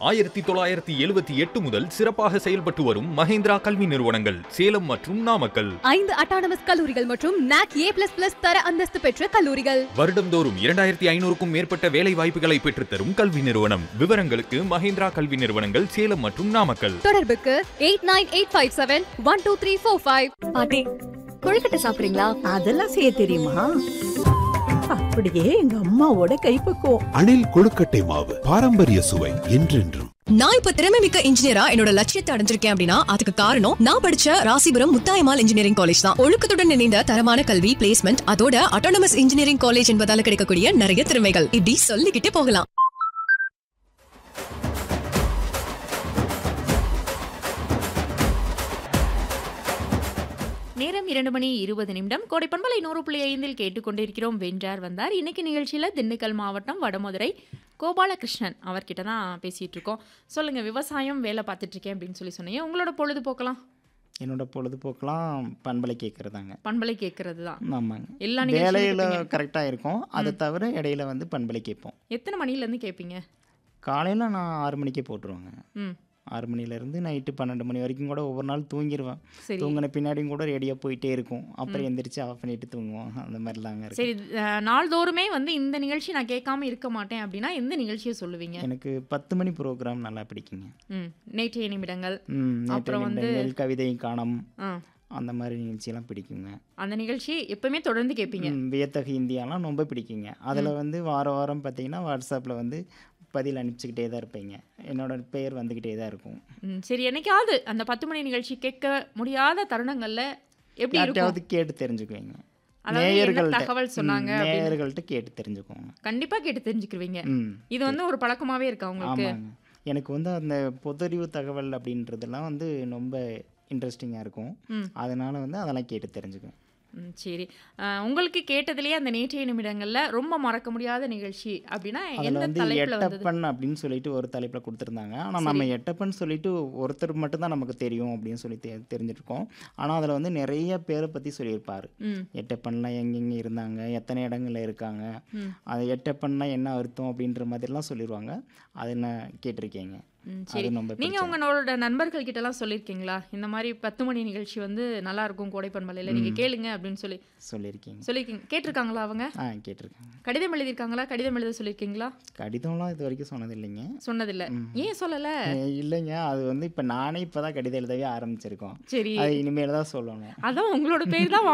ஆயிரத்தி தொள்ளாயிரத்தி எழுபத்தி எட்டு முதல் சிறப்பாக செயல்பட்டு வரும் மஹேந்திரா கல்வி நிறுவனங்கள் சேலம் மற்றும் நாமக்கல் ஐந்து அட்டானமஸ் கல்லூரிகள் மற்றும் நாக் ஏ பிளஸ் பிளஸ் தர அந்தஸ்து பெற்ற கல்லூரிகள் வருடந்தோறும் இரண்டாயிரத்தி ஐநூறுக்கும் மேற்பட்ட வேலை வாய்ப்புகளை பெற்றுத்தரும் கல்வி நிறுவனம் விவரங்களுக்கு மஹேந்திரா கல்வி நிறுவனங்கள் சேலம் மற்றும் நாமக்கல் தொடர்புக்கு eight nine eight five seven one two three four five பாட்டி கொழுக்கட்டை சாப்பிடுறீங்களா அதெல்லாம் செய்ய தெரியுமா அப்படியே எங்க அம்மாவோட கைப்பக்குவம் அணில் கொழுக்கட்டை மாவு பாரம்பரிய சுவை என்றென்றும் நான் இப்ப திறமை மிக்க இன்ஜினியரா என்னோட லட்சியத்தை அடைஞ்சிருக்கேன் அப்படின்னா அதுக்கு காரணம் நான் படிச்ச ராசிபுரம் முத்தாயமால் இன்ஜினியரிங் காலேஜ் தான் ஒழுக்கத்துடன் இணைந்த தரமான கல்வி பிளேஸ்மெண்ட் அதோட அட்டானமஸ் இன்ஜினியரிங் காலேஜ் என்பதால கிடைக்கக்கூடிய நிறைய திறமைகள் இப்படி சொல்லிக்கிட்டே போகலாம் நேரம் இரண்டு மணி இருபது நிமிடம் கோடை பண்பலை நூறு புள்ளி ஐந்தில் கேட்டுக்கொண்டிருக்கிறோம் வென்றார் வந்தார் இன்னைக்கு நிகழ்ச்சியில் திண்டுக்கல் மாவட்டம் வடமதுரை கோபாலகிருஷ்ணன் அவர்கிட்ட தான் பேசிட்டு இருக்கோம் சொல்லுங்க விவசாயம் வேலை பார்த்துட்டு இருக்கேன் அப்படின்னு சொல்லி சொன்னீங்க உங்களோட பொழுதுபோக்கலாம் என்னோட பொழுதுபோக்கெல்லாம் பண்பலை கேட்குறதாங்க பண்பலை கேட்கறது தான் ஆமாங்க எல்லா நிகழ்ச்சியும் வேலையில் கேட்பீங்க. கரெக்டாக இருக்கும் அதை தவிர இடையில வந்து பண்பலை கேட்போம் எத்தனை மணிலேருந்து கேட்பீங்க காலையில் நான் ஆறு மணிக்கே போட்டுருவேங்க ம் ஆறு மணிலேருந்து நைட்டு பன்னெண்டு மணி வரைக்கும் கூட ஒவ்வொரு நாள் தூங்கிடுவேன் சரி தூங்கின பின்னாடியும் கூட ரெடியாக போயிட்டே இருக்கும் அப்புறம் எந்திரிச்சு ஆஃப் பண்ணிட்டு தூங்குவோம் அந்த மாதிரிலாங்க இருக்கு சரி அஹ், நாள்தோறுமே வந்து இந்த நிகழ்ச்சி நான் கேட்காம இருக்க மாட்டேன் அப்படின்னா எந்த நிகழ்ச்சியை சொல்லுவீங்க எனக்கு பத்து மணி ப்ரோக்ராம் நல்லா பிடிக்குங்க ம் நேற்றைய நிமிடங்கள் ம் நேற்று அப்புறம் வந்து- நிமிடங்கள், கவிதை காணம் ஆ அந்த மாதிரி நிகழ்ச்சியெல்லாம் பிடிக்குங்க அந்த நிகழ்ச்சி எப்பவுமே தொடர்ந்து கேட்பீங்க ம், வியத்தகு இந்தியாலாம் ரொம்ப பிடிக்குங்க அதில் வந்து வார வாரம் பார்த்தீங்கன்னா வாட்ஸ்அப்பில் வந்து பதில் அனுப்பிச்சிக்கிட்டே தான் இருப்பீங்க என்னோட பெயர் வந்துக்கிட்டே தான் இருக்கும் ம், சரி என்னைக்காவது அந்த பத்து மணி நிகழ்ச்சி கேட்க முடியாத தருணங்கள்ல எப்படி இருக்கும் யார்ட்டையாவது கேட்டு தெரிஞ்சுக்குவீங்க அதாவது என்ன நேயர்கள்ட்ட தகவல் ம், சொன்னாங்க அப்படின்னு. நேயர்கள்ட்ட கேட்டு தெரிஞ்சுக்குவோங்க கண்டிப்பா கேட்டு தெரிஞ்சுக்கிருவீங்க ம் இது வந்து ஒரு பழக்கமாவே இருக்கா உங்களுக்கு ஆமாங்க எனக்கு வந்து அந்த பொதறிவு தகவல் அப்படின்றதெல்லாம் வந்து ரொம்ப இன்ட்ரெஸ்டிங்காக இருக்கும் ம். அதனால வந்து அதெல்லாம் கேட்டு தெரிஞ்சுக்குவேன் ம், சரி அஹ், உங்களுக்கு கேட்டதுலயே அந்த நேற்றைய நிமிடங்கள்ல ரொம்ப மறக்க முடியாத நிகழ்ச்சி அப்படின்னா அதில் எந்த வந்து தலைப்புல வந்தது எட்டப்பன் அப்படின்னு சொல்லிட்டு ஒரு தலைப்பில் கொடுத்துருந்தாங்க ஆனால் நம்ம எட்டப்பன் சொல்லிட்டு ஒருத்தர் மட்டும்தான் நமக்கு தெரியும் அப்படின்னு சொல்லி தெ தெரிஞ்சிருக்கோம் ஆனால் அதில் வந்து நிறைய பேரை பற்றி சொல்லியிருப்பார் ம் எட்டப்பன்லாம் எங்கெங்கே இருந்தாங்க எத்தனை இடங்கள்ல இருக்காங்க ம். அது எட்டப்பன்னா என்ன அர்த்தம் அப்படின்ற மாதிரிலாம் சொல்லிடுவாங்க அதை நான் கேட்டிருக்கேங்க ம், அது சரி ரொம்ப நீங்க பிடிச்சது. உங்களோட நண்பர்கள் கிட்ட எல்லாம் சொல்லியிருக்கீங்களா இந்த மாதிரி பத்து மணி நிகழ்ச்சி வந்து நல்லா இருக்கும் கோடைப்பண்பலையில நீங்க கேளுங்க அப்படின்னு சொல்லி சொல்லியிருக்கீங்க சொல்லியிருக்கீங்க கேட்டிருக்காங்களா அவங்க ஆ கேட்டிருக்காங்க கடிதம் எழுதியிருக்காங்களா கடிதம் எழுத சொல்லியிருக்கீங்களா கடிதம்லாம் இது வரைக்கும் சொன்னது இல்லைங்க சொன்னதில்ல ஏன் சொல்லல அஹ் இல்லைங்க அது வந்து இப்போ நானே இப்போ தான் கடிதம் எழுதவே ஆரம்பிச்சிருக்கோம் சரி அது இனிமேல் தான் சொல்லணும் அதான் உங்களோட பேர் தான்